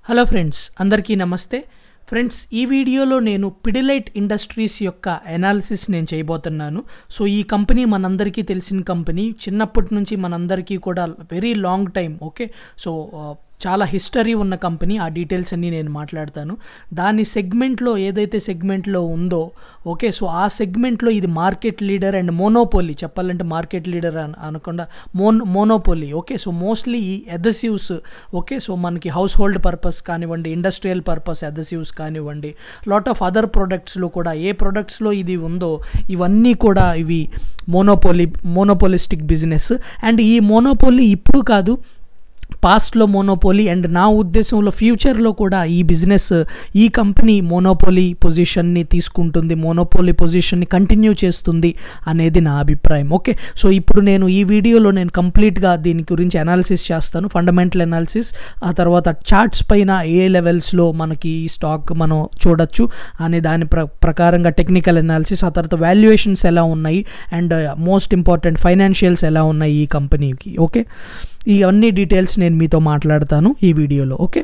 hello friends అందరికీ నమస్తే friends ఈ వీడియోలో నేను పిడిలైట్ ఇండస్ట్రీస్ యొక్క అనాలిసిస్ నేను చేయబోతున్నాను సో ఈ కంపెనీ మనందరికీ తెలిసిన కంపెనీ చిన్నప్పటి నుంచి మనందరికీ కూడా very long time okay so చాలా హిస్టరీ ఉన్న కంపెనీ ఆ డీటెయిల్స్ అన్నీ నేను మాట్లాడతాను దాని సెగ్మెంట్లో ఏదైతే సెగ్మెంట్లో ఉందో ఓకే సో ఆ సెగ్మెంట్లో ఇది మార్కెట్ లీడర్ అండ్ మోనోపోలీ చెప్పాలంటే మార్కెట్ లీడర్ అని అనకుండా మోన్ మోనోపోలీ ఓకే సో మోస్ట్లీ ఈ ఎదసివ్స్ ఓకే సో మనకి హౌస్ హోల్డ్ పర్పస్ కానివ్వండి ఇండస్ట్రియల్ పర్పస్ ఎదసివ్స్ కానివ్వండి లాట్ ఆఫ్ అదర్ ప్రొడక్ట్స్లో కూడా ఏ ప్రొడక్ట్స్లో ఇది ఉందో ఇవన్నీ కూడా ఇవి మోనోపోలీ మోనోపోలిస్టిక్ బిజినెస్ అండ్ ఈ మోనోపోలీ ఇప్పుడు కాదు పాస్ట్లో మోనోపోలీ అండ్ నా ఉద్దేశంలో ఫ్యూచర్లో కూడా ఈ బిజినెస్ ఈ కంపెనీ మోనోపోలీ పొజిషన్ని తీసుకుంటుంది మోనోపోలీ పొజిషన్ని కంటిన్యూ చేస్తుంది అనేది నా అభిప్రాయం ఓకే సో ఇప్పుడు నేను ఈ వీడియోలో నేను కంప్లీట్గా దీని గురించి అనాలిసిస్ చేస్తాను ఫండమెంటల్ అనాలిసిస్ ఆ తర్వాత చార్ట్స్ పైన ఏ లెవెల్స్లో మనకి ఈ స్టాక్ మనం చూడొచ్చు అనే దాని ప్ర ప్రకారంగా టెక్నికల్ అనాలిసిస్ ఆ తర్వాత వాల్యుయేషన్స్ ఎలా ఉన్నాయి అండ్ మోస్ట్ ఇంపార్టెంట్ ఫైనాన్షియల్స్ ఎలా ఉన్నాయి ఈ కంపెనీకి ఓకే ఇవన్నీ డీటెయిల్స్ నేను మీతో మాట్లాడతాను ఈ వీడియోలో ఓకే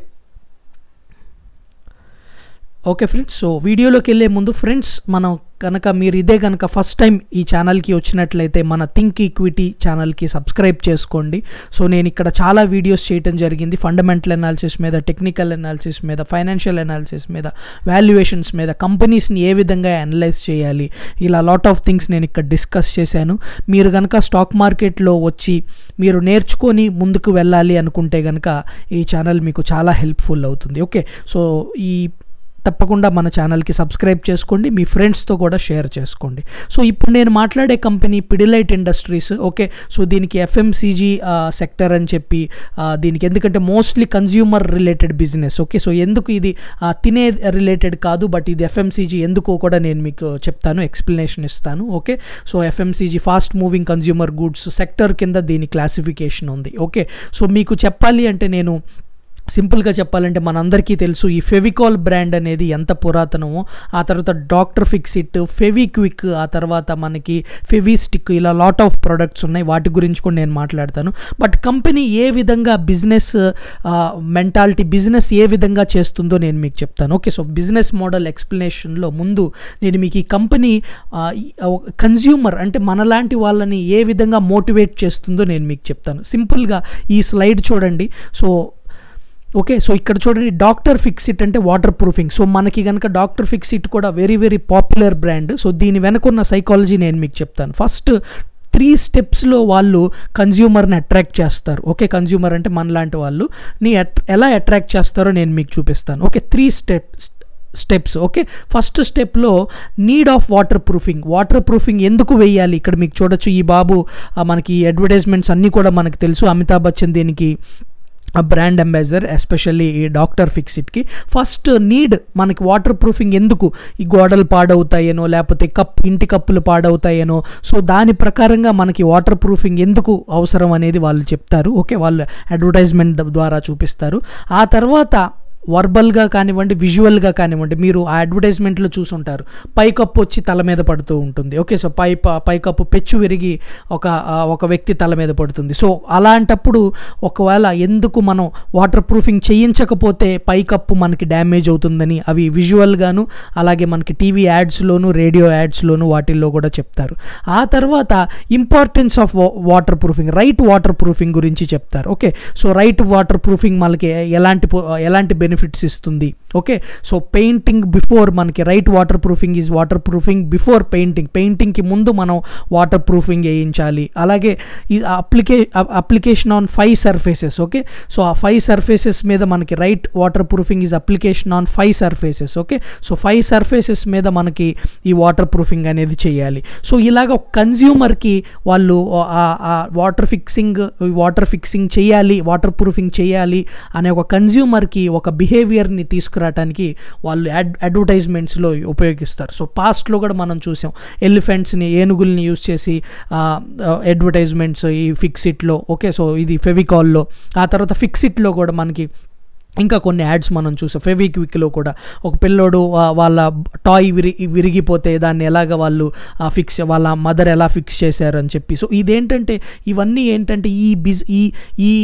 ఓకే ఫ్రెండ్స్ సో వీడియోలోకి వెళ్ళే ముందు ఫ్రెండ్స్ మనం కనుక మీరు ఇదే కనుక ఫస్ట్ టైం ఈ ఛానల్కి వచ్చినట్లయితే మన థింక్ ఈక్విటీ ఛానల్కి సబ్స్క్రైబ్ చేసుకోండి సో నేను ఇక్కడ చాలా వీడియోస్ చేయడం జరిగింది ఫండమెంటల్ అనాలిసిస్ మీద టెక్నికల్ అనాలిసిస్ మీద ఫైనాన్షియల్ అనాలిసిస్ మీద వాల్యుయేషన్స్ మీద కంపెనీస్ని ఏ విధంగా అనలైజ్ చేయాలి ఇలా లాట్ ఆఫ్ థింగ్స్ నేను ఇక్కడ డిస్కస్ చేశాను మీరు కనుక స్టాక్ మార్కెట్లో వచ్చి మీరు నేర్చుకొని ముందుకు వెళ్ళాలి అనుకుంటే కనుక ఈ ఛానల్ మీకు చాలా హెల్ప్ఫుల్ అవుతుంది ఓకే సో ఈ తప్పకుండా మన ఛానల్కి సబ్స్క్రైబ్ చేసుకోండి మీ ఫ్రెండ్స్తో కూడా షేర్ చేసుకోండి సో ఇప్పుడు నేను మాట్లాడే company Pidilite industries okay so దీనికి ఎఫ్ఎంసీజీ సెక్టర్ అని చెప్పి దీనికి ఎందుకంటే mostly consumer related business okay so ఎందుకు ఇది తినే రిలేటెడ్ కాదు బట్ ఇది ఎఫ్ఎంసీజీ ఎందుకో కూడా నేను మీకు చెప్తాను ఎక్స్ప్లెనేషన్ ఇస్తాను okay so FMCG fast moving consumer goods sector కింద దీని క్లాసిఫికేషన్ ఉంది ఓకే సో మీకు చెప్పాలి అంటే నేను సింపుల్గా చెప్పాలంటే మనందరికీ తెలుసు ఈ ఫెవికాల్ బ్రాండ్ అనేది ఎంత పురాతనమో ఆ తర్వాత డాక్టర్ ఫిక్సిట్ ఫెవిక్విక్ ఆ తర్వాత మనకి ఫెవిస్టిక్ ఇలా లాట్ ఆఫ్ ప్రొడక్ట్స్ ఉన్నాయి వాటి గురించి కూడా నేను మాట్లాడతాను బట్ కంపెనీ ఏ విధంగా బిజినెస్ మెంటాలిటీ బిజినెస్ ఏ విధంగా చేస్తుందో నేను మీకు చెప్తాను ఓకే సో బిజినెస్ మోడల్ ఎక్స్ప్లెనేషన్లో ముందు నేను మీకు ఈ కంపెనీ కన్జ్యూమర్ అంటే మనలాంటి వాళ్ళని ఏ విధంగా మోటివేట్ చేస్తుందో నేను మీకు చెప్తాను సింపుల్గా ఈ స్లైడ్ చూడండి సో ఓకే సో ఇక్కడ చూడండి డాక్టర్ ఫిక్సిట్ అంటే వాటర్ ప్రూఫింగ్ సో మనకి కనుక డాక్టర్ ఫిక్సిట్ కూడా very very popular brand so దీని వెనకున్న సైకాలజీ నేను మీకు చెప్తాను ఫస్ట్ త్రీ స్టెప్స్లో వాళ్ళు కన్జ్యూమర్ని అట్రాక్ట్ చేస్తారు ఓకే కన్జ్యూమర్ అంటే మనలాంటి వాళ్ళు నీ ఎలా అట్రాక్ట్ చేస్తారో నేను మీకు చూపిస్తాను okay three steps steps okay first స్టెప్లో need of waterproofing waterproofing ఎందుకు వేయాలి ఇక్కడ మీకు చూడొచ్చు ఈ బాబు మనకి అడ్వర్టైజ్మెంట్స్ అన్నీ కూడా మనకు తెలుసు అమితాబ్ బచ్చన్ దీనికి బ్రాండ్ అంబాసిడర్ ఎస్పెషల్లీ ఈ డాక్టర్ ఫిక్సిట్కి ఫస్ట్ నీడ్ మనకి వాటర్ ప్రూఫింగ్ ఎందుకు ఈ గోడలు పాడవుతాయేనో లేకపోతే కప్ ఇంటి కప్పులు పాడవుతాయేనో సో దాని ప్రకారంగా మనకి వాటర్ ప్రూఫింగ్ ఎందుకు అవసరం అనేది వాళ్ళు చెప్తారు ఓకే వాళ్ళు అడ్వర్టైజ్మెంట్ ద్వారా చూపిస్తారు ఆ తర్వాత వర్బల్గా కానివ్వండి విజువల్గా కానివ్వండి మీరు ఆ అడ్వర్టైజ్మెంట్లో చూసుంటారు పైకప్పు వచ్చి తల మీద పడుతూ ఉంటుంది ఓకే సో పై పైకప్పు పెచ్చు విరిగి ఒక ఒక వ్యక్తి తల మీద పడుతుంది సో అలాంటప్పుడు ఒకవేళ ఎందుకు మనం వాటర్ ప్రూఫింగ్ చేయించకపోతే పైకప్పు మనకి డ్యామేజ్ అవుతుందని అవి విజువల్గాను అలాగే మనకి టీవీ యాడ్స్లోను రేడియో యాడ్స్లోను వాటిల్లో కూడా చెప్తారు ఆ తర్వాత importance of waterproofing right waterproofing గురించి చెప్తారు okay so right waterproofing మనకి ఎలాంటి ఎలాంటి బెనిఫిట్ బెనిఫిట్స్ ఇస్తుంది ఓకే సో పెయింటింగ్ బిఫోర్ మనకి right waterproofing is waterproofing before painting పెయింటింగ్కి ముందు మనం వాటర్ ప్రూఫింగ్ వేయించాలి అలాగే ఈ అప్లికే application on five surfaces okay so ఆ ఫైవ్ సర్ఫేసెస్ మీద మనకి right waterproofing is application on five surfaces okay so five surfaces మీద మనకి ఈ వాటర్ ప్రూఫింగ్ అనేది చేయాలి సో ఇలాగ ఒక కన్జ్యూమర్కి వాళ్ళు వాటర్ ఫిక్సింగ్ వాటర్ ఫిక్సింగ్ చేయాలి వాటర్ ప్రూఫింగ్ చేయాలి అనే ఒక కన్జ్యూమర్కి ఒక బిహేవియర్ని తీసుకురావడానికి వాళ్ళు యాడ్ అడ్వర్టైజ్మెంట్స్లో ఉపయోగిస్తారు సో పాస్ట్లో కూడా మనం చూసాం ఎలిఫెంట్స్ని ఏనుగుల్ని యూస్ చేసి అడ్వర్టైజ్మెంట్స్ ఈ ఫిక్సిట్లో ఓకే సో ఇది ఫెవికాల్లో ఆ తర్వాత ఫిక్సిట్లో కూడా మనకి ఇంకా కొన్ని యాడ్స్ మనం చూసాం ఫెవిక్విక్లో కూడా ఒక పిల్లోడు వాళ్ళ టాయ్ విరి విరిగిపోతే దాన్ని ఎలాగ వాళ్ళు ఫిక్స్ వాళ్ళ మదర్ ఎలా ఫిక్స్ చేశారు అని చెప్పి సో ఇదేంటంటే ఇవన్నీ ఏంటంటే ఈ బిజ్ ఈ ఈ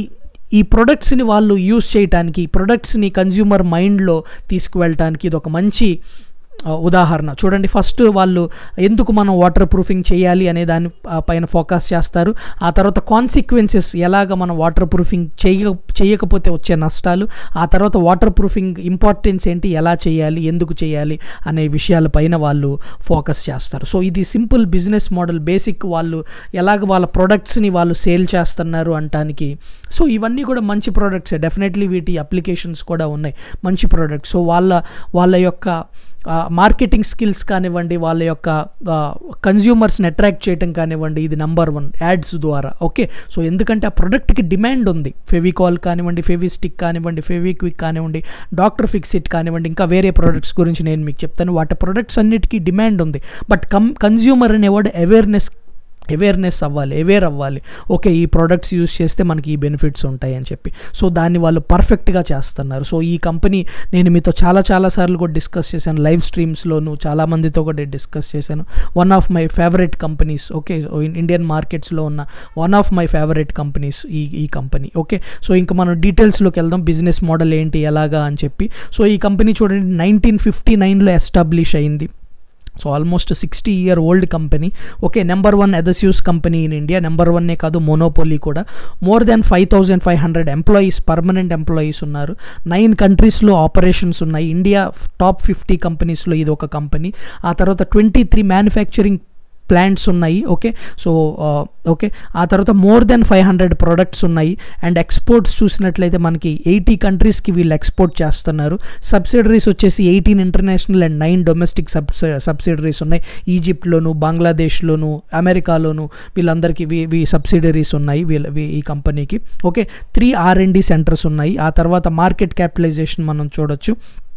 ఈ ప్రొడక్ట్స్ని వాళ్ళు యూస్ చేయటానికి ప్రొడక్ట్స్ని కన్జ్యూమర్ మైండ్లో తీసుకువెళ్ళటానికి ఇది ఒక మంచి ఆ, ఉదాహరణ చూడండి ఫస్ట్ వాళ్ళు ఎందుకు మనం వాటర్ ప్రూఫింగ్ చేయాలి అనే దాని ఆ, పైన ఫోకస్ చేస్తారు ఆ తర్వాత కాన్సిక్వెన్సెస్ ఎలాగ మనం వాటర్ ప్రూఫింగ్ చేయ చేయకపోతే వచ్చే నష్టాలు ఆ తర్వాత వాటర్ ప్రూఫింగ్ ఇంపార్టెన్స్ ఏంటి ఎలా చేయాలి ఎందుకు చేయాలి అనే విషయాలపైన వాళ్ళు ఫోకస్ చేస్తారు సో ఇది సింపుల్ బిజినెస్ మోడల్ బేసిక్ వాళ్ళు ఎలాగ వాళ్ళ ప్రొడక్ట్స్ని వాళ్ళు సేల్ చేస్తున్నారు అంటానికి సో ఇవన్నీ కూడా మంచి ప్రోడక్ట్సే డెఫినెట్లీ వీటి అప్లికేషన్స్ కూడా ఉన్నాయి మంచి ప్రోడక్ట్స్ సో వాళ్ళ వాళ్ళ యొక్క మార్కెటింగ్ స్కిల్స్ కానివ్వండి వాళ్ళ యొక్క కన్జ్యూమర్స్ని అట్రాక్ట్ చేయడం కానివ్వండి ఇది నెంబర్ వన్ యాడ్స్ ద్వారా ఓకే సో ఎందుకంటే ఆ ప్రొడక్ట్కి డిమాండ్ ఉంది ఫెవికాల్ కానివ్వండి ఫెవిస్టిక్ కానివ్వండి ఫెవిక్విక్ కానివ్వండి డాక్టర్ ఫిక్సిట్ కానివ్వండి ఇంకా వేరే ప్రోడక్ట్స్ గురించి నేను మీకు చెప్తాను వాటి ప్రొడక్ట్స్ అన్నిటికీ డిమాండ్ ఉంది బట్ కమ్ కన్జ్యూమర్ అనేవాడు అవేర్నెస్ అవేర్నెస్ అవ్వాలి అవేర్ అవ్వాలి ఓకే ఈ ప్రోడక్ట్స్ యూస్ చేస్తే మనకి ఈ బెనిఫిట్స్ ఉంటాయి అని చెప్పి సో దాన్ని వాళ్ళు పర్ఫెక్ట్గా చేస్తున్నారు సో ఈ కంపెనీ నేను మీతో చాలా చాలా సార్లు కూడా డిస్కస్ చేశాను లైవ్ స్ట్రీమ్స్లోను చాలా మందితో కూడా డిస్కస్ చేశాను one of my favourite companies okay Indian మార్కెట్స్లో ఉన్న one of my favourite companies ఈ ఈ కంపెనీ ఓకే సో ఇంకా మనం డీటెయిల్స్లోకి వెళ్దాం బిజినెస్ మోడల్ ఏంటి ఎలాగా అని చెప్పి సో ఈ కంపెనీ చూడండి నైన్టీన్ ఫిఫ్టీ నైన్లో ఎస్టాబ్లిష్ అయింది so almost sixty year old company okay number one adhesives company in India number వన్నే కాదు మోనోపోలీ కూడా more than five thousand five hundred employees permanent employees ఉన్నారు నైన్ కంట్రీస్లో ఆపరేషన్స్ ఉన్నాయి ఇండియా టాప్ ఫిఫ్టీ కంపెనీస్లో ఇది ఒక కంపెనీ ఆ తర్వాత ట్వంటీ త్రీ మ్యానుఫ్యాక్చరింగ్ ప్లాంట్స్ ఉన్నాయి ఓకే సో ఓకే ఆ తర్వాత more than five hundred products ఉన్నాయి అండ్ ఎక్స్పోర్ట్స్ చూసినట్లయితే మనకి ఎయిటీ కంట్రీస్కి వీళ్ళు ఎక్స్పోర్ట్ చేస్తున్నారు సబ్సిడరీస్ వచ్చేసి eighteen international and nine domestic sub subsidiaries ఉన్నాయి ఈజిప్ట్లోను బంగ్లాదేశ్లోను అమెరికాలోను వీళ్ళందరికీ వీ వీ సబ్సిడరీస్ ఉన్నాయి వీళ్ళ వీ- ఈ కంపెనీకి okay three R and D centres ఉన్నాయి ఆ తర్వాత మార్కెట్ క్యాపిటలైజేషన్ మనం చూడొచ్చు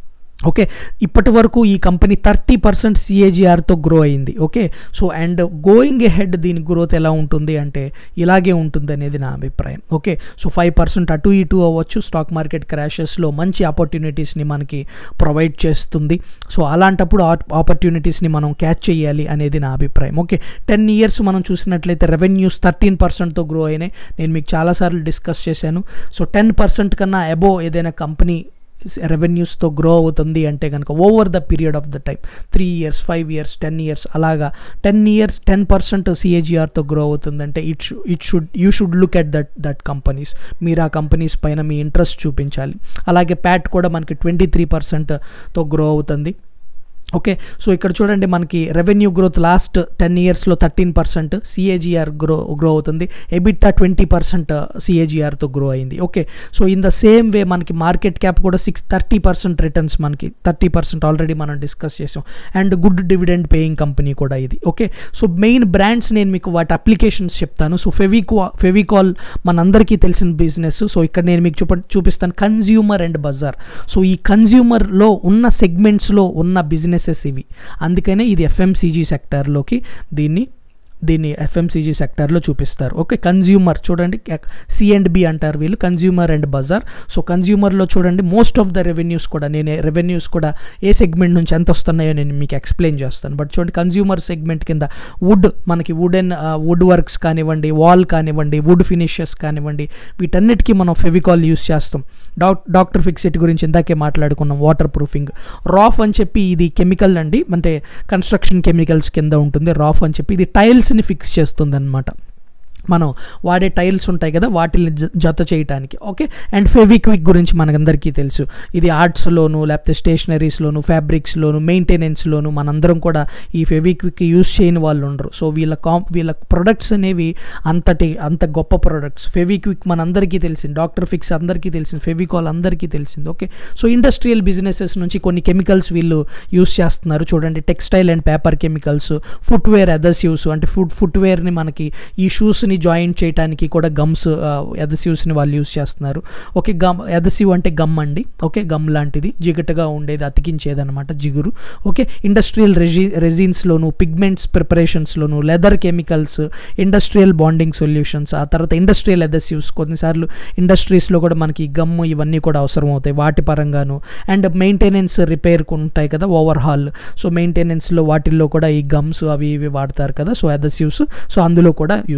ఓకే ఇప్పటి వరకు ఈ కంపెనీ థర్టీ పర్సెంట్ సిఏజిఆర్తో గ్రో అయింది okay so and going ahead దీని గ్రోత్ ఎలా ఉంటుంది అంటే ఇలాగే ఉంటుంది అనేది నా అభిప్రాయం ఓకే సో ఫైవ్ పర్సెంట్ అటు ఇటు అవ్వచ్చు స్టాక్ మార్కెట్ క్రాషెస్లో మంచి ఆపర్చునిటీస్ని మనకి ప్రొవైడ్ చేస్తుంది సో అలాంటప్పుడు ఆపర్చునిటీస్ని మనం క్యాచ్ చేయాలి అనేది నా అభిప్రాయం ఓకే టెన్ ఇయర్స్ మనం చూసినట్లయితే రెవెన్యూస్ థర్టీన్ పర్సెంట్తో గ్రో అయినాయి నేను మీకు చాలాసార్లు డిస్కస్ చేశాను సో టెన్ పర్సెంట్ కన్నా అబో ఏదైనా కంపెనీ రెవెన్యూస్తో గ్రో అవుతుంది అంటే కనుక over the period of the time three years five years ten years అలాగా టెన్ ఇయర్స్ టెన్ పర్సెంట్ సిఏజిఆర్తో గ్రో అవుతుందంటే ఇట్ షు it should you should look at that that companies మీరు ఆ కంపెనీస్ పైన మీ ఇంట్రెస్ట్ చూపించాలి అలాగే ప్యాట్ కూడా మనకి ట్వంటీ త్రీ పర్సెంట్తో గ్రో అవుతుంది ఓకే సో ఇక్కడ చూడండి మనకి రెవెన్యూ గ్రోత్ లాస్ట్ టెన్ ఇయర్స్లో thirteen percent CAGR grow grow అవుతుంది ఎబిట్టా ట్వంటీ పర్సెంట్ సిఏజిఆర్తో గ్రో అయింది okay so in the same way మనకి మార్కెట్ క్యాప్ కూడా సిక్స్ థర్టీ పర్సెంట్ రిటర్న్స్ మనకి థర్టీ పర్సెంట్ ఆల్రెడీ మనం డిస్కస్ చేసాం and good dividend paying company కూడా ఇది ఓకే సో మెయిన్ బ్రాండ్స్ నేను మీకు వాటి అప్లికేషన్స్ చెప్తాను సో ఫెవికో ఫెవికాల్ మనందరికీ తెలిసిన బిజినెస్ సో ఇక్కడ నేను మీకు చూప చూపిస్తాను కన్జ్యూమర్ అండ్ బజార్ సో ఈ కన్జ్యూమర్లో ఉన్న సెగ్మెంట్స్లో ఉన్న బిజినెసెస్ ఇవి అందుకనే ఇది ఎఫ్ఎంసీజీ సెక్టార్లోకి దీన్ని దీన్ని ఎఫ్ఎంసీజీ సెక్టార్లో చూపిస్తారు ఓకే కన్జ్యూమర్ చూడండి సి అండ్ బి అంటారు వీళ్ళు కన్జ్యూమర్ అండ్ బజార్ సో కన్జ్యూమర్లో చూడండి మోస్ట్ ఆఫ్ ద రెవెన్యూస్ కూడా నేను రెవెన్యూస్ కూడా ఏ సెగ్మెంట్ నుంచి ఎంత వస్తున్నాయో నేను మీకు ఎక్స్ప్లెయిన్ చేస్తాను బట్ చూడండి కన్జ్యూమర్ సెగ్మెంట్ కింద వుడ్ మనకి వుడెన్ వుడ్ వర్క్స్ కానివ్వండి వాల్ కానివ్వండి వుడ్ ఫినిషెస్ కానివ్వండి వీటన్నిటికీ మనం ఫెవికాల్ యూస్ చేస్తాం డాక్ డాక్టర్ ఫిక్సిట్ గురించి ఇందాకే మాట్లాడుకున్నాం వాటర్ ప్రూఫింగ్ రాఫ్ అని చెప్పి ఇది కెమికల్ అండి అంటే కన్స్ట్రక్షన్ కెమికల్స్ కింద ఉంటుంది రాఫ్ అని చెప్పి ఇది టైల్స్ని ఫిక్స్ చేస్తుంది అనమాట మనం వాడే టైల్స్ ఉంటాయి కదా వాటిని జ- జత చేయడానికి ఓకే అండ్ ఫెవిక్విక్ గురించి మనకందరికీ తెలుసు ఇది ఆర్ట్స్లోను లేకపోతే స్టేషనరీస్లోను ఫ్యాబ్రిక్స్లోను మెయింటెనెన్స్లోను మనందరం కూడా ఈ ఫెవిక్విక్ యూస్ చేయని వాళ్ళు ఉండరు సో వీళ్ళ కాం వీళ్ళ ప్రొడక్ట్స్ అనేవి అంతటి అంత గొప్ప ప్రొడక్ట్స్ ఫెవిక్విక్ మనందరికీ తెలిసింది డాక్టర్ ఫిక్స్ అందరికీ తెలిసింది ఫెవికాల్ అందరికీ తెలిసింది ఓకే సో ఇండస్ట్రియల్ బిజినెసెస్ నుంచి కొన్ని కెమికల్స్ వీళ్ళు యూస్ చేస్తున్నారు చూడండి textile and paper chemicals footwear other uses అంటే ఫుడ్ ఫుట్వేర్ని మనకి ఈ షూస్ని జాయింట్ చేయడానికి కూడా గమ్స్ ఎదసివ్స్ని వాళ్ళు యూస్ చేస్తున్నారు ఓకే గమ్ ఎదసివ్ అంటే గమ్ అండి ఓకే గమ్ లాంటిది జిగటగా ఉండేది అతికించేది అనమాట జిగురు ఓకే ఇండస్ట్రియల్ రెజి రెజిన్స్లోను పిగ్మెంట్స్ ప్రిపరేషన్స్లోను leather chemicals industrial bonding solutions ఆ తర్వాత ఇండస్ట్రియల్ ఎదసివ్స్ కొన్నిసార్లు ఇండస్ట్రీస్లో కూడా మనకి గమ్ ఇవన్నీ కూడా అవసరం అవుతాయి వాటి పరంగాను అండ్ మెయింటెనెన్స్ రిపేర్ ఉంటాయి కదా ఓవర్ హాల్ సో మెయింటెనెన్స్లో వాటిల్లో కూడా ఈ గమ్స్ అవి ఇవి వాడతారు కదా సో అదసివ్స్ సో అందులో కూడా యూస్ చేస్తారు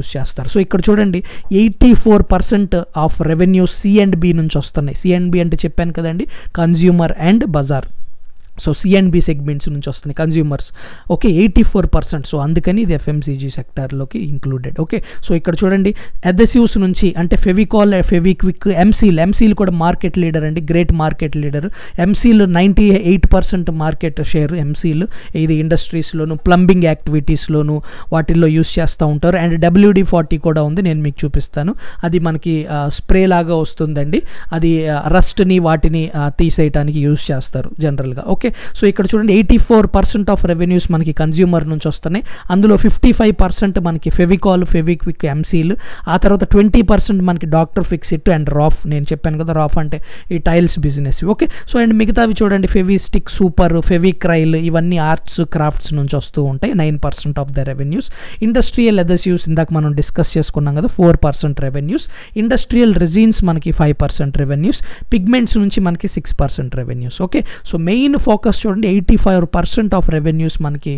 చేస్తున్నారు సో ఇక్కడ చూడండి eighty four percent of revenue C and B నుంచి వస్తున్నాయి సి అండ్ బి అంటే చెప్పాను కదండి consumer and bazaar so C and B segments నుంచి వస్తున్నాయి consumers okay eighty four percent so అందుకని ఇది ఎఫ్ఎంసీజీ సెక్టార్లోకి ఇంక్లూడెడ్ ఓకే సో ఇక్కడ చూడండి అదెసివ్స్ నుంచి అంటే ఫెవికాల్ ఫెవిక్విక్ ఎంసీల్ ఎంసీల్ కూడా మార్కెట్ లీడర్ అండి great market leader M seal ninety eight percent market share M seal ఇది ఇండస్ట్రీస్లోను ప్లంబింగ్ యాక్టివిటీస్లోను వాటిల్లో యూస్ చేస్తూ ఉంటారు అండ్ డబ్ల్యూడి ఫార్టీ కూడా ఉంది నేను మీకు చూపిస్తాను అది మనకి స్ప్రే లాగా వస్తుందండి అది రస్ట్ని వాటిని తీసేయటానికి యూస్ చేస్తారు జనరల్గా ఓకే సో ఇక్కడ చూడండి eighty four percent of revenues మనకి కన్జ్యూమర్ నుంచి వస్తున్నాయి అందులో ఫిఫ్టీ ఫైవ్ పర్సెంట్ మనకి ఫెవికాల్ ఫెవిక్విక్ ఎంసీల్ ఆ తర్వాత ట్వంటీ పర్సెంట్ మనకి డాక్టర్ ఫిక్సిట్ అండ్ రాఫ్ నేను చెప్పాను కదా రాఫ్ అంటే ఈ tiles business okay so and మిగతావి చూడండి ఫెవి స్టిక్ సూపర్ ఫెవిక్రైల్ ఇవన్నీ ఆర్ట్స్ క్రాఫ్ట్స్ నుంచి వస్తూ ఉంటాయి nine percent of the revenues industrial adhesives ఇందాక మనం డిస్కస్ చేసుకున్నాం కదా four percent revenues industrial resins మనకి ఫైవ్ పర్సెంట్ రెవెన్యూస్ పిగ్మెంట్స్ నుంచి మనకి six percent revenues okay so main focus చూడండి eighty five percent of revenues మనకి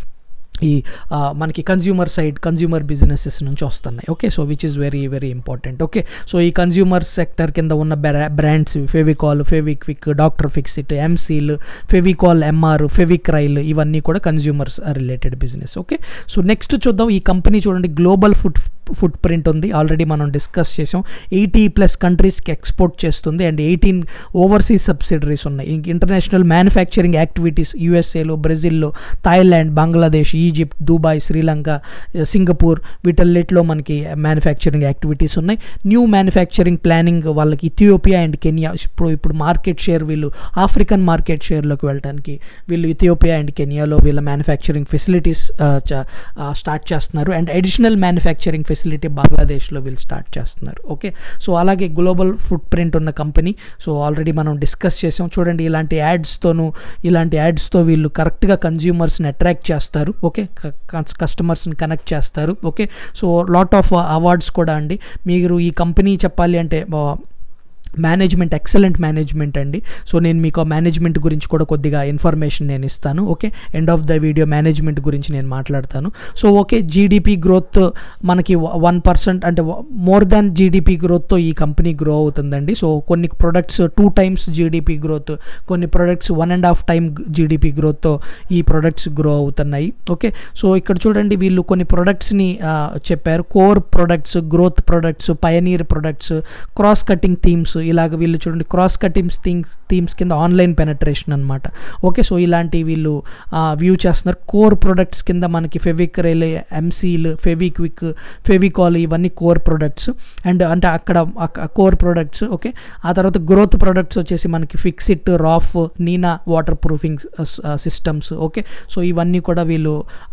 ఈ మనకి కన్జ్యూమర్ సైడ్ కన్జ్యూమర్ బిజినెసెస్ నుంచి వస్తున్నాయి okay so which is very very important okay so ఈ కన్జ్యూమర్ సెక్టర్ కింద ఉన్న brands Fevicol Fevikwik doctor fixit M-seal Fevicol MR Fevicryl ఇవన్నీ కూడా consumers related business okay so next చూద్దాం ఈ కంపెనీ చూడండి గ్లోబల్ ఫుడ్ ఫుట్ ప్రింట్ ఉంది ఆల్రెడీ మనం డిస్కస్ చేసాం ఎయిటీ ప్లస్ కంట్రీస్కి ఎక్స్పోర్ట్ చేస్తుంది అండ్ ఎయిటీన్ ఓవర్సీస్ సబ్సిడరీస్ ఉన్నాయి ఇంటర్నేషనల్ మ్యానుఫ్యాక్చరింగ్ యాక్టివిటీస్ యూఎస్ఏలో బ్రెజిల్లో Thailand Bangladesh Egypt Dubai Sri Lanka Singapore వీటన్నిటిలో మనకి మ్యానుఫ్యాక్చరింగ్ యాక్టివిటీస్ ఉన్నాయి న్యూ మ్యానుఫ్యాక్చరింగ్ ప్లానింగ్ వాళ్ళకి ఇథియోపియా అండ్ కెనియా ఇప్పుడు ఇప్పుడు మార్కెట్ షేర్ వీళ్ళు ఆఫ్రికన్ మార్కెట్ షేర్లోకి వెళ్ళడానికి వీళ్ళు ఇథియోపియా అండ్ కెనియాలో వీళ్ళ మ్యానుఫ్యాక్చరింగ్ ఫెసిలిటీస్ స్టార్ట్ చేస్తున్నారు అండ్ అడిషనల్ మ్యానుఫ్యాక్చరింగ్ ఫెసిలిటీ బంగ్లాదేశ్లో వీళ్ళు స్టార్ట్ చేస్తున్నారు ఓకే సో అలాగే గ్లోబల్ ఫుట్ ప్రింట్ ఉన్న కంపెనీ సో ఆల్రెడీ మనం డిస్కస్ చేసాం చూడండి ఇలాంటి యాడ్స్తోనూ ఇలాంటి యాడ్స్తో వీళ్ళు కరెక్ట్గా కన్జ్యూమర్స్ని అట్రాక్ట్ చేస్తారు ఓకే కస్టమర్స్ని కనెక్ట్ చేస్తారు okay so lot of awards కూడా అండి మీరు ఈ కంపెనీ చెప్పాలి అంటే మేనేజ్మెంట్ ఎక్సలెంట్ మేనేజ్మెంట్ అండి సో నేను మీకు ఆ మేనేజ్మెంట్ గురించి కూడా కొద్దిగా ఇన్ఫర్మేషన్ నేను ఇస్తాను okay end of the video management గురించి నేను మాట్లాడతాను సో ఓకే జీడిపి గ్రోత్ మనకి వన్ పర్సెంట్ అంటే మోర్ దాన్ జీడిపి గ్రోత్తో ఈ కంపెనీ గ్రో అవుతుందండి సో కొన్ని products two times GDP growth కొన్ని products one and half time GDP గ్రోత్తో ఈ ప్రొడక్ట్స్ గ్రో అవుతున్నాయి ఓకే సో ఇక్కడ చూడండి వీళ్ళు కొన్ని ప్రొడక్ట్స్ని చెప్పారు core products growth products pioneer products cross cutting themes ఇలాగ వీళ్ళు చూడండి క్రాస్ కటింగ్స్ థీమ్స్ థీమ్స్ కింద ఆన్లైన్ పెనట్రేషన్ అనమాట ఓకే సో ఇలాంటి వీళ్ళు వ్యూ చేస్తున్నారు కోర్ ప్రొడక్ట్స్ కింద మనకి ఫెవిక్రైల్ ఎంసీల్ ఫెవిక్విక్ ఫెవికాల్ ఇవన్నీ కోర్ ప్రొడక్ట్స్ అండ్ అంటే అక్కడ కోర్ ప్రొడక్ట్స్ ఓకే ఆ తర్వాత గ్రోత్ ప్రొడక్ట్స్ వచ్చేసి మనకి fixit Roff Nina waterproofing systems okay so ఇవన్నీ కూడా వీళ్ళు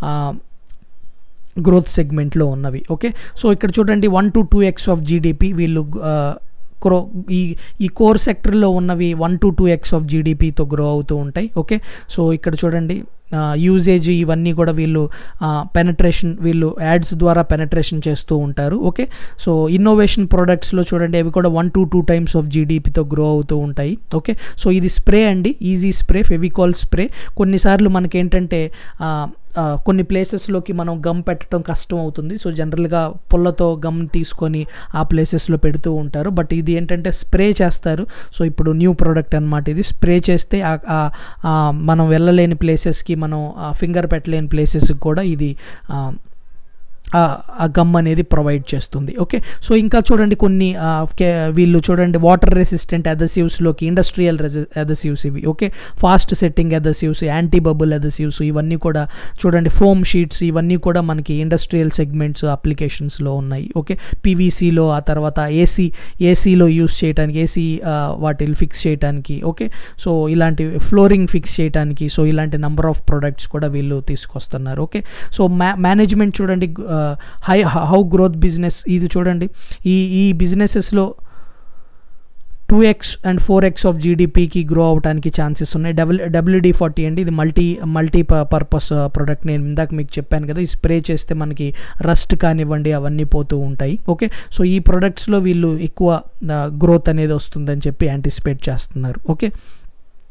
గ్రోత్ సెగ్మెంట్లో ఉన్నవి ఓకే సో ఇక్కడ చూడండి one to two x of GDP వీళ్ళు క్రో ఈ ఈ కోర్ సెక్టర్లో ఉన్నవి one to two x of జీడిపితో గ్రో అవుతూ ఉంటాయి ఓకే సో ఇక్కడ చూడండి యూజేజ్ ఇవన్నీ కూడా వీళ్ళు పెనట్రేషన్ వీళ్ళు యాడ్స్ ద్వారా పెనట్రేషన్ చేస్తూ ఉంటారు ఓకే సో ఇన్నోవేషన్ ప్రొడక్ట్స్లో చూడండి అవి కూడా one to two times of జీడిపితో గ్రో అవుతూ ఉంటాయి ఓకే సో ఇది స్ప్రే అండి ఈజీ స్ప్రే ఫెవికాల్ స్ప్రే కొన్నిసార్లు మనకేంటంటే కొన్ని ప్లేసెస్లోకి మనం గమ్ పెట్టడం కష్టం అవుతుంది సో జనరల్గా పుల్లతో గమ్ తీసుకొని ఆ ప్లేసెస్లో పెడుతూ ఉంటారు బట్ ఇది ఏంటంటే స్ప్రే చేస్తారు సో ఇప్పుడు న్యూ ప్రోడక్ట్ అనమాట ఇది స్ప్రే చేస్తే మనం వెళ్ళలేని ప్లేసెస్కి మనం ఫింగర్ పెట్టలేని ప్లేసెస్కి కూడా ఇది ఆ గమ్ అనేది ప్రొవైడ్ చేస్తుంది ఓకే సో ఇంకా చూడండి కొన్ని వీళ్ళు చూడండి వాటర్ రెసిస్టెంట్ అదసివ్స్లోకి ఇండస్ట్రియల్ అదసివ్స్ ఇవి okay fast setting adhesives anti bubble adhesives ఇవన్నీ కూడా చూడండి ఫోమ్ షీట్స్ ఇవన్నీ కూడా మనకి ఇండస్ట్రియల్ సెగ్మెంట్స్ అప్లికేషన్స్లో ఉన్నాయి ఓకే పీవీసీలో ఆ తర్వాత ఏసీ ఏసీలో యూస్ చేయడానికి ఏసీ వాటిని ఫిక్స్ చేయడానికి ఓకే సో ఇలాంటి ఫ్లోరింగ్ ఫిక్స్ చేయడానికి సో ఇలాంటి నెంబర్ ఆఫ్ ప్రొడక్ట్స్ కూడా వీళ్ళు తీసుకొస్తున్నారు ఓకే సో మ్యా మేనేజ్మెంట్ చూడండి హై హౌ గ్రోత్ బిజినెస్ ఇది చూడండి ఈ ఈ బిజినెసెస్లో two x and four x of జీడిపికి గ్రో అవడానికి ఛాన్సెస్ ఉన్నాయి డబ్ల్యూ డబ్ల్యూడి ఫార్టీ అండి ఇది మల్టీ మల్టీ పర్పస్ ప్రోడక్ట్ నేను ఇందాక మీకు చెప్పాను కదా ఈ స్ప్రే చేస్తే మనకి రస్ట్ కానివ్వండి అవన్నీ పోతూ ఉంటాయి ఓకే సో ఈ ప్రొడక్ట్స్లో వీళ్ళు ఎక్కువ గ్రోత్ అనేది వస్తుందని చెప్పి యాంటిసిపేట్ చేస్తున్నారు ఓకే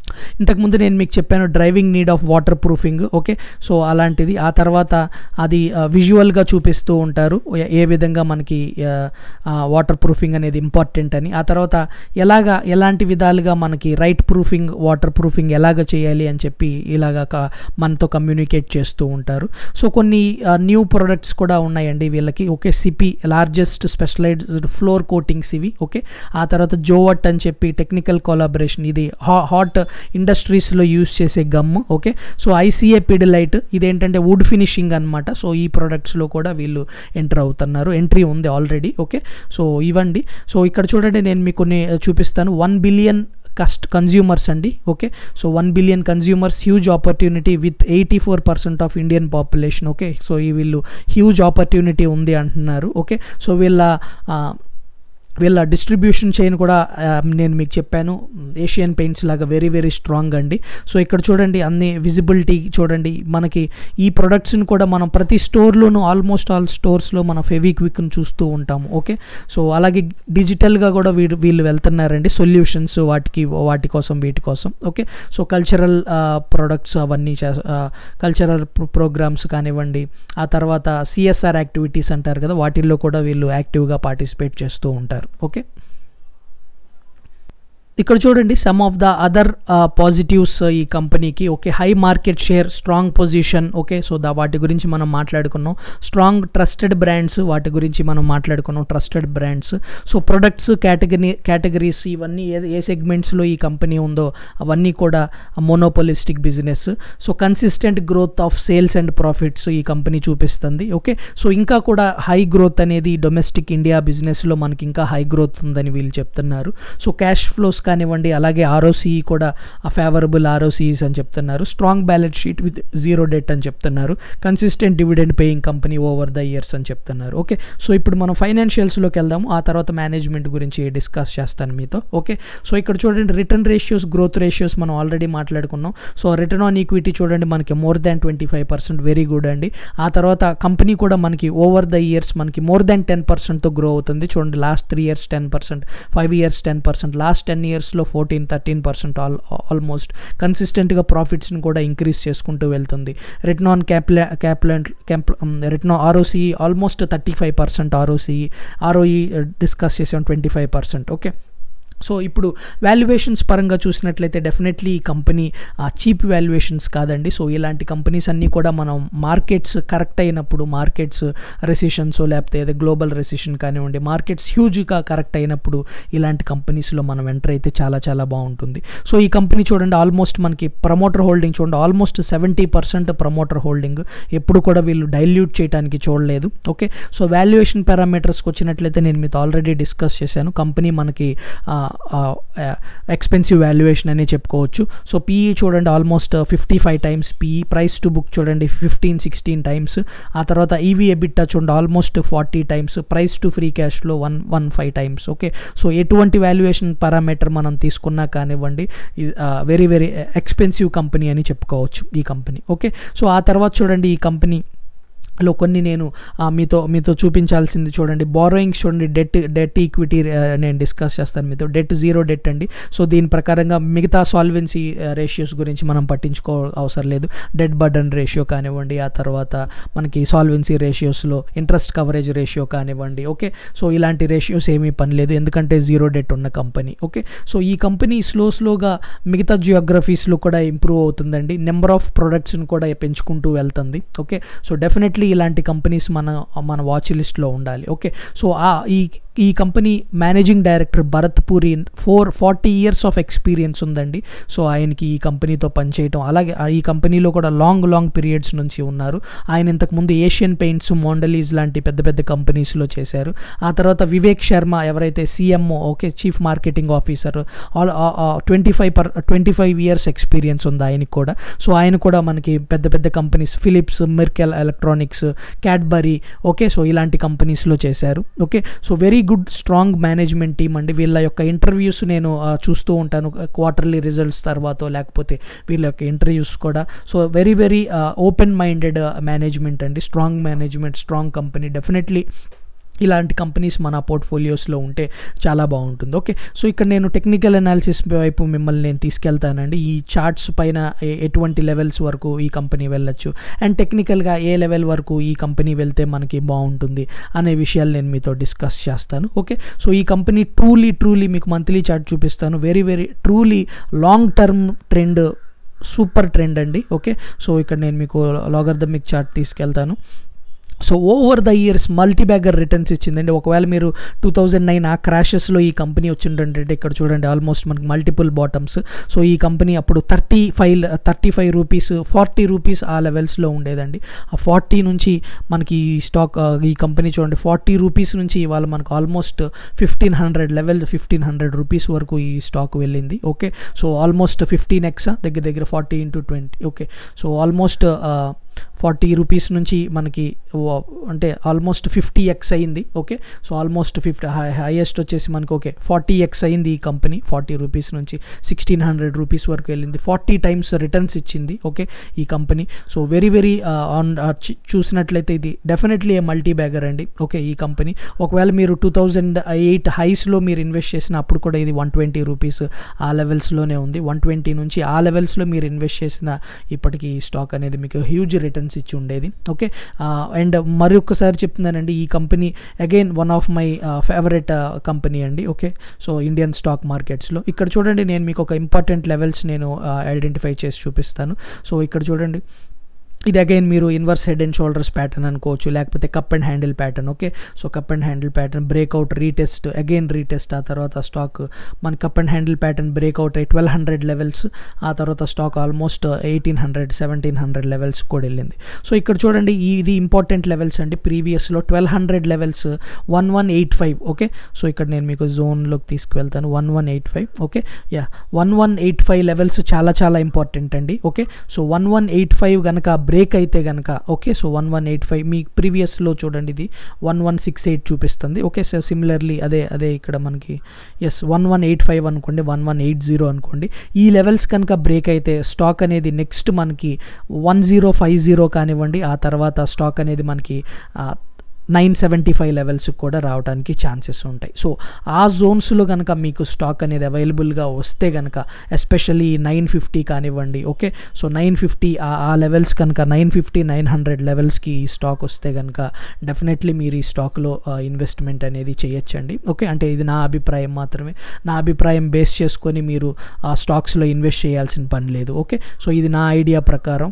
ఇంతకుముందు నేను మీకు చెప్పాను driving need of waterproofing okay so అలాంటిది ఆ తర్వాత అది విజువల్గా చూపిస్తూ ఉంటారు ఏ- ఏ విధంగా మనకి వాటర్ ప్రూఫింగ్ అనేది ఇంపార్టెంట్ అని ఆ తర్వాత ఎలాగా ఎలాంటి విధాలుగా మనకి రైట్ ప్రూఫింగ్ వాటర్ ప్రూఫింగ్ ఎలాగ చేయాలి అని చెప్పి ఇలాగ క- మనతో కమ్యూనికేట్ చేస్తూ ఉంటారు సో కొన్ని న్యూ ప్రొడక్ట్స్ కూడా ఉన్నాయండి వీళ్ళకి okay Cipy largest specialised floor coatings ఇవి ఓకే ఆ తర్వాత జోవట్ అని చెప్పి టెక్నికల్ కొలాబరేషన్ ఇది హా- హాట్ ఇండస్ట్రీస్లో యూస్ చేసే gum okay so ICA Pidilite ఇదేంటంటే వుడ్ ఫినిషింగ్ అనమాట సో ఈ ప్రొడక్ట్స్లో కూడా వీళ్ళు ఎంటర్ అవుతున్నారు ఎంట్రీ ఉంది ఆల్రెడీ ఓకే సో ఇవ్వండి సో ఇక్కడ చూడండి నేను మీకు కొన్ని చూపిస్తాను వన్ బిలియన్ కస్ట్ కన్జ్యూమర్స్ అండి okay so one billion consumers huge opportunity with eighty four percent of Indian population okay so ఈ వీళ్ళు హ్యూజ్ ఆపర్చునిటీ ఉంది అంటున్నారు ఓకే సో వీళ్ళ ఆ, వీళ్ళ డిస్ట్రిబ్యూషన్ చైన్ కూడా ఆ, నేను మీకు చెప్పాను ఏషియన్ పెయింట్స్ లాగా వెరీ వెరీ స్ట్రాంగ్ అండి సో ఇక్కడ చూడండి అన్ని విజిబిలిటీ చూడండి మనకి ఈ ప్రొడక్ట్స్ని కూడా మనం ప్రతి స్టోర్లోనూ ఆల్మోస్ట్ ఆల్ స్టోర్స్లో మన ఫెవిక్విక్ను చూస్తూ ఉంటాము ఓకే సో అలాగే డిజిటల్గా కూడా వీళ్ళు వీళ్ళు వెళ్తున్నారండి సొల్యూషన్స్ వాటికి వాటి కోసం వీటి కోసం ఓకే సో కల్చరల్ ప్రొడక్ట్స్ అవన్నీ కల్చరల్ ప్రోగ్రామ్స్ కానివ్వండి ఆ తర్వాత సిఎస్ఆర్ యాక్టివిటీస్ అంటారు కదా వాటిల్లో కూడా వీళ్ళు యాక్టివ్గా పార్టిసిపేట్ చేస్తూ ఉంటారు ఓకే ఇక్కడ చూడండి some of the other positives ఈ కంపెనీకి okay high market share strong position okay so దా వాటి గురించి మనం మాట్లాడుకున్నాం స్ట్రాంగ్ ట్రస్టెడ్ బ్రాండ్స్ వాటి గురించి మనం మాట్లాడుకున్నాం trusted brands so products category categories ఇవన్నీ ఏ ఏ సెగ్మెంట్స్లో ఈ కంపెనీ ఉందో అవన్నీ కూడా monopolistic business so consistent growth of sales and profits ఈ కంపెనీ చూపిస్తుంది ఓకే సో ఇంకా కూడా హై గ్రోత్ అనేది డొమెస్టిక్ ఇండియా బిజినెస్లో మనకి ఇంకా హై గ్రోత్ ఉందని వీళ్ళు చెప్తున్నారు సో క్యాష్ ఫ్లోస్ కానివ్వండి అలాగే ఆర్ఓసీ కూడా ఫేవరబుల్ ఆర్ఓసీస్ అని చెప్తున్నారు strong balance sheet with zero debt అని చెప్తున్నారు consistent dividend paying company over the years అని చెప్తున్నారు ఓకే సో ఇప్పుడు మనం ఫైనాన్షియల్స్లోకి వెళ్దాము ఆ తర్వాత మేనేజ్మెంట్ గురించి డిస్కస్ చేస్తాను మీతో ఓకే సో ఇక్కడ చూడండి రిటర్న్ రేషియోస్ గ్రోత్ రేషియోస్ మనం ఆల్రెడీ మాట్లాడుకున్నాం సో రిటర్న్ ఆన్ ఈక్విటీ చూడండి మనకి more than twenty five percent very good అండి ఆ తర్వాత కంపెనీ కూడా మనకి ఓవర్ ద ఇయర్స్ మనకి మోర్ దాన్ టెన్ పర్సెంట్తో గ్రో అవుతుంది చూడండి last three years ten percent five years ten percent last ten ఇయర్స్లో fourteen thirteen percent all almost కన్సిస్టెంట్గా ప్రాఫిట్స్ని కూడా ఇంక్రీజ్ చేసుకుంటూ వెళ్తుంది రిటర్న్ ఆన్ క్యాపిల క్యాపిలెంట్ camp return ROC almost thirty five percent ROC ROE discuss చేసాం twenty five percent okay so ఇప్పుడు valuations పరంగా చూసినట్లయితే డెఫినెట్లీ ఈ కంపెనీ చీప్ వాల్యుయేషన్స్ కాదండి సో ఇలాంటి కంపెనీస్ అన్నీ కూడా మనం మార్కెట్స్ కరెక్ట్ అయినప్పుడు మార్కెట్స్ రెసిషన్స్ లేకపోతే ఏదో గ్లోబల్ రెసిషన్ కానివ్వండి మార్కెట్స్ హ్యూజ్గా కరెక్ట్ అయినప్పుడు ఇలాంటి కంపెనీస్లో మనం ఎంటర్ అయితే చాలా చాలా బాగుంటుంది సో ఈ కంపెనీ చూడండి ఆల్మోస్ట్ మనకి ప్రమోటర్ హోల్డింగ్ చూడండి almost seventy percent promoter holding ఎప్పుడు కూడా వీళ్ళు డైల్యూట్ చేయడానికి చూడలేదు ఓకే సో వాల్యుయేషన్ పారామీటర్స్కి వచ్చినట్లయితే నేను మీతో ఆల్రెడీ డిస్కస్ చేశాను కంపెనీ మనకి ఎక్స్పెన్సివ్ వాల్యుయేషన్ అని చెప్పుకోవచ్చు సో పీఈ చూడండి almost fifty five times PE price to book చూడండి ఫిఫ్టీన్ సిక్స్టీన్ టైమ్స్ ఆ తర్వాత ఈవీ ఎబిట్టా చూడండి almost forty times price to free క్యాష్లో one one five times okay so ఎటువంటి వాల్యుయేషన్ పారామీటర్ మనం తీసుకున్నా కానివ్వండి వెరీ వెరీ ఎక్స్పెన్సివ్ కంపెనీ అని చెప్పుకోవచ్చు ఈ కంపెనీ ఓకే సో ఆ తర్వాత చూడండి ఈ కంపెనీ లో కొన్ని నేను మీతో మీతో చూపించాల్సింది చూడండి బారోయింగ్స్ చూడండి డెట్ డెట్ ఈక్విటీ నేను డిస్కస్ చేస్తాను మీతో డెట్ జీరో డెట్ అండి సో దీని ప్రకారంగా మిగతా సాల్వెన్సీ రేషియోస్ గురించి మనం పట్టించుకో అవసరం లేదు డెట్ బర్డన్ రేషియో కానివ్వండి ఆ తర్వాత మనకి సాల్వెన్సీ రేషియోస్లో ఇంట్రెస్ట్ కవరేజ్ రేషియో కానివ్వండి ఓకే సో ఇలాంటి రేషియోస్ ఏమీ పని లేదు ఎందుకంటే జీరో డెట్ ఉన్న కంపెనీ ఓకే సో ఈ కంపెనీ స్లో స్లోగా మిగతా జియోగ్రఫీస్లో కూడా ఇంప్రూవ్ అవుతుందండి నెంబర్ ఆఫ్ ప్రొడక్ట్స్ని కూడా పెంచుకుంటూ వెళ్తుంది ఓకే సో డెఫినెట్లీ ఇలాంటి కంపెనీస్ మన మన వాచ్ లిస్ట్లో ఉండాలి ఓకే సో ఆ ఈ ఈ company managing director Bharat Puri four forty years of experience ఉందండి సో ఆయనకి ఈ కంపెనీతో పనిచేయటం అలాగే ఈ కంపెనీలో కూడా లాంగ్ లాంగ్ పీరియడ్స్ నుంచి ఉన్నారు ఆయన ఇంతకుముందు ఏషియన్ పెయింట్స్ మోండలీస్ లాంటి పెద్ద పెద్ద కంపెనీస్లో చేశారు ఆ తర్వాత వివేక్ శర్మ ఎవరైతే CMO okay chief marketing officer all twenty five per twenty five years experience ఉంది ఆయనకి కూడా సో ఆయన కూడా మనకి పెద్ద పెద్ద companies Philips Mirc electronics Cadbury okay so ఇలాంటి కంపెనీస్లో చేశారు okay so very good strong management team అండి వీళ్ళ యొక్క ఇంటర్వ్యూస్ నేను చూస్తూ ఉంటాను క్వార్టర్లీ రిజల్ట్స్ తర్వాత లేకపోతే వీళ్ళ యొక్క ఇంటర్వ్యూస్ కూడా so very very open minded management అండి strong management strong company definitely ఇలాంటి కంపెనీస్ మన పోర్ట్ఫోలియోస్లో ఉంటే చాలా బాగుంటుంది ఓకే సో ఇక్కడ నేను టెక్నికల్ అనాలిసిస్ వైపు మిమ్మల్ని నేను తీసుకెళ్తానండి ఈ చార్ట్స్ పైన ఎ- ఎటువంటి లెవెల్స్ వరకు ఈ కంపెనీ వెళ్ళొచ్చు అండ్ టెక్నికల్గా ఏ లెవెల్ వరకు ఈ కంపెనీ వెళ్తే మనకి బాగుంటుంది అనే విషయాలు నేను మీతో డిస్కస్ చేస్తాను ఓకే సో ఈ కంపెనీ ట్రూలీ ట్రూలీ మీకు మంత్లీ చార్ట్ చూపిస్తాను very very truly long term trend super trend అండి ఓకే సో ఇక్కడ నేను మీకు లాగర్థమిక్ చార్ట్ తీసుకెళ్తాను so over the years multi bagger returns ఇచ్చిందండి ఒకవేళ మీరు టూ థౌజండ్ నైన్ ఆ క్రాషెస్లో ఈ కంపెనీ వచ్చిందంటే ఇక్కడ చూడండి ఆల్మోస్ట్ మనకి మల్టిపుల్ బాటమ్స్ సో ఈ కంపెనీ అప్పుడు thirty five thirty five rupees forty rupees ఆ లెవెల్స్లో ఉండేదండి ఆ ఫార్టీ నుంచి మనకి ఈ స్టాక్ ఆ, ఈ కంపెనీ చూడండి ఫార్టీ రూపీస్ నుంచి ఇవాళ మనకు almost fifteen hundred level fifteen hundred rupees వరకు ఈ స్టాక్ వెళ్ళింది okay so almost fifteen x దగ్గర దగ్గర forty into twenty okay so almost forty rupees నుంచి మనకి ఓ- అంటే ఆల్మోస్ట్ ఫిఫ్టీ ఎక్స్ అయింది okay so almost fifty highest వచ్చేసి మనకి ఓకే ఫార్టీ ఎక్స్ అయింది ఈ కంపెనీ ఫార్టీ రూపీస్ నుంచి సిక్స్టీన్ హండ్రెడ్ రూపీస్ వరకు వెళ్ళింది ఫార్టీ టైమ్స్ రిటర్న్స్ ఇచ్చింది ఓకే ఈ company so very very on చూసినట్లయితే ఇది డెఫినెట్లీ ఏ మల్టీ బ్యాగర్ అండి ఓకే ఈ కంపెనీ ఒకవేళ మీరు టూ థౌజండ్ ఎయిట్ హైస్లో మీరు ఇన్వెస్ట్ చేసిన అప్పుడు కూడా ఇది వన్ ట్వంటీ రూపీస్ ఆ లెవెల్స్లోనే ఉంది వన్ ట్వంటీ నుంచి ఆ లెవెల్స్లో మీరు ఇన్వెస్ట్ చేసిన ఇప్పటికి ఈ స్టాక్ అనేది మీకు హ్యూజ్ రిటర్న్స్ ఇచ్చి ఉండేది ఓకే అండ్ మరి ఒక్కసారి చెప్తున్నానండి ఈ company again one of my favourite company అండి ఓకే సో ఇండియన్ స్టాక్ మార్కెట్స్లో ఇక్కడ చూడండి నేను మీకు ఒక ఇంపార్టెంట్ లెవెల్స్ నేను ఐడెంటిఫై చేసి చూపిస్తాను సో ఇక్కడ చూడండి ఇది అగైన్ మీరు inverse head and shoulders pattern అనుకోవచ్చు లేకపోతే cup and handle pattern okay so cup and handle pattern breakout retest again retest ఆ తర్వాత స్టాక్ మన cup and handle pattern breakout అయ్యి ట్వెల్వ్ హండ్రెడ్ లెవెల్స్ ఆ తర్వాత stock almost eighteen hundred seventeen hundred levels కూడా వెళ్ళింది సో ఇక్కడ చూడండి ఈ- ఇది ఇంపార్టెంట్ లెవెల్స్ అండి ప్రీవియస్లో twelve hundred levels one one eight five okay so ఇక్కడ నేను మీకు జోన్లోకి తీసుకువెళ్తాను one one eight five okay yeah one one eight five levels చాలా చాలా ఇంపార్టెంట్ అండి okay so one one eight five కనుక బ్రేక్ అయితే కనుక okay so one one eight five మీ ప్రీవియస్లో చూడండి ఇది వన్ వన్ సిక్స్ ఎయిట్ చూపిస్తుంది ఓకే సో సిమిలర్లీ అదే అదే ఇక్కడ మనకి ఎస్ వన్ వన్ ఎయిట్ ఫైవ్ అనుకోండి వన్ వన్ ఎయిట్ జీరో అనుకోండి ఈ లెవెల్స్ కనుక బ్రేక్ అయితే స్టాక్ అనేది నెక్స్ట్ మనకి వన్ జీరో ఫైవ్ జీరో కానివ్వండి ఆ తర్వాత స్టాక్ అనేది మనకి ఆ, నైన్ సెవెంటీ ఫైవ్ లెవెల్స్ కూడా రావడానికి ఛాన్సెస్ ఉంటాయి సో ఆ జోన్స్లో కనుక మీకు స్టాక్ అనేది అవైలబుల్గా వస్తే కనుక ఎస్పెషల్లీ నైన్ ఫిఫ్టీ కానివ్వండి ఓకే సో నైన్ ఫిఫ్టీ ఆ లెవెల్స్ కనుక నైన్ ఫిఫ్టీ నైన్ హండ్రెడ్ లెవెల్స్కి ఈ స్టాక్ వస్తే కనుక డెఫినెట్లీ మీరు ఈ స్టాక్లో ఇన్వెస్ట్మెంట్ అనేది చేయొచ్చండి ఓకే అంటే ఇది నా అభిప్రాయం మాత్రమే నా అభిప్రాయం బేస్ చేసుకొని మీరు ఆ స్టాక్స్లో ఇన్వెస్ట్ చేయాల్సిన పని లేదు ఓకే సో ఇది నా ఐడియా ప్రకారం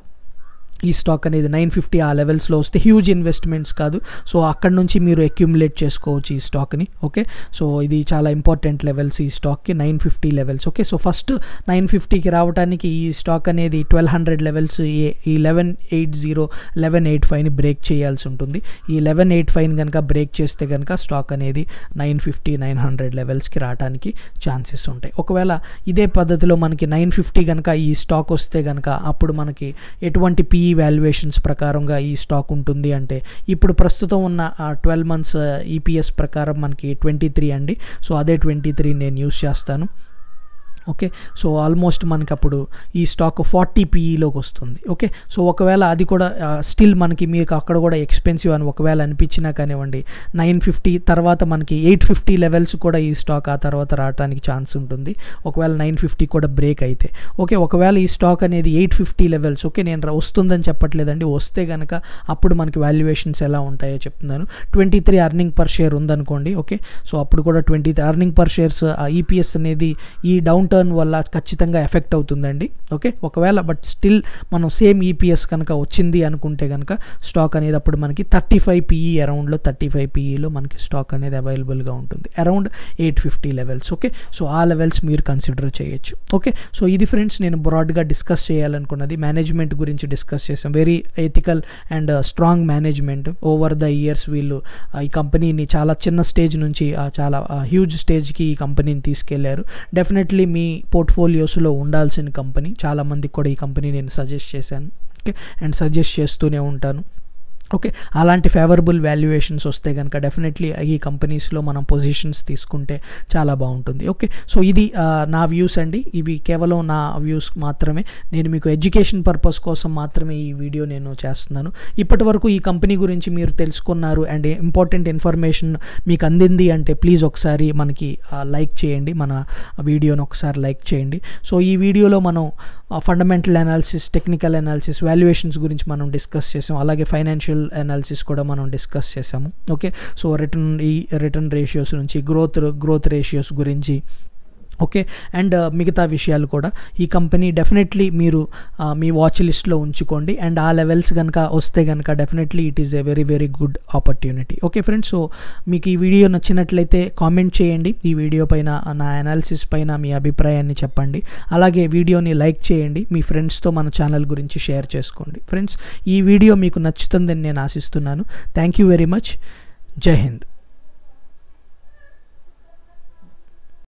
ఈ స్టాక్ అనేది నైన్ ఫిఫ్టీ ఆ లెవెల్స్లో వస్తే హ్యూజ్ ఇన్వెస్ట్మెంట్స్ కాదు సో అక్కడ నుంచి మీరు అక్యుములేట్ చేసుకోవచ్చు ఈ స్టాక్ని ఓకే సో ఇది చాలా ఇంపార్టెంట్ లెవెల్స్ ఈ స్టాక్కి nine fifty levels okay so first nine ఫిఫ్టీకి రావడానికి ఈ స్టాక్ అనేది ట్వెల్వ్ హండ్రెడ్ లెవెల్స్ ఈ eleven eight zero eleven eight ఫైవ్ని బ్రేక్ చేయాల్సి ఉంటుంది ఈ లెవెన్ ఎయిట్ ఫైవ్ని కనుక బ్రేక్ చేస్తే కనుక స్టాక్ అనేది నైన్ ఫిఫ్టీ నైన్ హండ్రెడ్ లెవెల్స్కి రావడానికి ఛాన్సెస్ ఉంటాయి ఒకవేళ ఇదే పద్ధతిలో మనకి నైన్ ఫిఫ్టీ కనుక ఈ స్టాక్ వస్తే కనుక అప్పుడు మనకి ఎటువంటి పిఈ వాల్యుయేషన్స్ ప్రకారంగా ఈ స్టాక్ ఉంటుంది అంటే ఇప్పుడు ప్రస్తుతం ఉన్న ట్వెల్వ్ మంత్స్ ఈపీఎస్ ప్రకారం మనకి ట్వంటీ త్రీ అండి సో అదే ట్వంటీ త్రీ నేను యూస్ చేస్తాను ఓకే సో ఆల్మోస్ట్ మనకి అప్పుడు ఈ స్టాక్ ఫార్టీ పీఈలోకి వస్తుంది ఓకే సో ఒకవేళ అది కూడా స్టిల్ మనకి మీకు అక్కడ కూడా ఎక్స్పెన్సివ్ అని ఒకవేళ అనిపించినా కానివ్వండి నైన్ ఫిఫ్టీ తర్వాత మనకి ఎయిట్ ఫిఫ్టీ లెవెల్స్ కూడా ఈ స్టాక్ ఆ తర్వాత రావడానికి ఛాన్స్ ఉంటుంది ఒకవేళ నైన్ ఫిఫ్టీ కూడా బ్రేక్ అయితే ఓకే ఒకవేళ ఈ స్టాక్ అనేది ఎయిట్ ఫిఫ్టీ లెవెల్స్ ఓకే నేను రా- వస్తుందని చెప్పట్లేదండి వస్తే కనుక అప్పుడు మనకి వాల్యుయేషన్స్ ఎలా ఉంటాయో చెప్తున్నాను twenty three earning per share ఉందనుకోండి ఓకే సో అప్పుడు కూడా twenty earning per shares EPS అనేది ఈ డౌన్ టర్న్ వల్ల ఖచ్చితంగా ఎఫెక్ట్ అవుతుందండి ఓకే ఒకవేళ బట్ స్టిల్ మనం సేమ్ ఈపీఎస్ కనుక వచ్చింది అనుకుంటే కనుక స్టాక్ అనేది అప్పుడు మనకి థర్టీ ఫైవ్ పీఈ అరౌండ్లో థర్టీ ఫైవ్ పీఈలో మనకి స్టాక్ అనేది అవైలబుల్గా ఉంటుంది around eight fifty levels okay so ఆ లెవెల్స్ మీరు కన్సిడర్ చేయొచ్చు ఓకే సో ఇది ఫ్రెండ్స్ నేను బ్రాడ్గా డిస్కస్ చేయాలనుకున్నది మేనేజ్మెంట్ గురించి డిస్కస్ చేసాం very ethical and strong management over the years వీళ్ళు ఆ, ఈ కంపెనీని చాలా చిన్న స్టేజ్ నుంచి ఆ, చాలా హ్యూజ్ స్టేజ్కి ఈ కంపెనీని తీసుకెళ్లారు డెఫినెట్లీ మీ పోర్ట్ఫోలియోస్లో ఉండాల్సిన కంపెనీ చాలామందికి కూడా ఈ కంపెనీ నేను సజెస్ట్ చేశాను ఓకే అండ్ సజెస్ట్ చేస్తూనే ఉంటాను ఓకే అలాంటి ఫేవరబుల్ వాల్యుయేషన్స్ వస్తే కనుక డెఫినెట్లీ ఈ కంపెనీస్లో మనం పొజిషన్స్ తీసుకుంటే చాలా బాగుంటుంది ఓకే సో ఇది ఆ, నా వ్యూస్ అండి ఇవి కేవలం నా వ్యూస్ మాత్రమే నేను మీకు ఎడ్యుకేషన్ పర్పస్ కోసం మాత్రమే ఈ వీడియో నేను చేస్తున్నాను ఇప్పటి వరకు ఈ కంపెనీ గురించి మీరు తెలుసుకున్నారు అండ్ ఇంపార్టెంట్ ఇన్ఫర్మేషన్ మీకు అందింది అంటే ప్లీజ్ ఒకసారి మనకి లైక్ చేయండి మన వీడియోని ఒకసారి లైక్ చేయండి సో ఈ వీడియోలో మనం fundamental analysis technical analysis valuations గురించి మనం డిస్కస్ చేసాం అలాగే ఫైనాన్షియల్ అనాలిసిస్ కూడా మనం డిస్కస్ చేసాము ఓకే సో రిటర్న్ ఈ రిటర్న్ రేషియోస్ నుంచి గ్రోత్ గ్రోత్ రేషియోస్ గురించి ఓకే అండ్ మిగతా విషయాలు కూడా ఈ కంపెనీ డెఫినెట్లీ మీరు ఆ, మీ వాచ్ లిస్ట్లో ఉంచుకోండి అండ్ ఆ లెవెల్స్ కనుక వస్తే కనుక definitely it is a very very good opportunity okay friends so మీకు ఈ వీడియో నచ్చినట్లయితే కామెంట్ చేయండి ఈ వీడియో పైన నా అనాలిసిస్ పైన మీ అభిప్రాయాన్ని చెప్పండి అలాగే వీడియోని లైక్ చేయండి మీ ఫ్రెండ్స్తో మన ఛానల్ గురించి షేర్ చేసుకోండి ఫ్రెండ్స్ ఈ వీడియో మీకు నచ్చుతుందని నేను ఆశిస్తున్నాను థ్యాంక్ యూ వెరీ మచ్ జై హింద్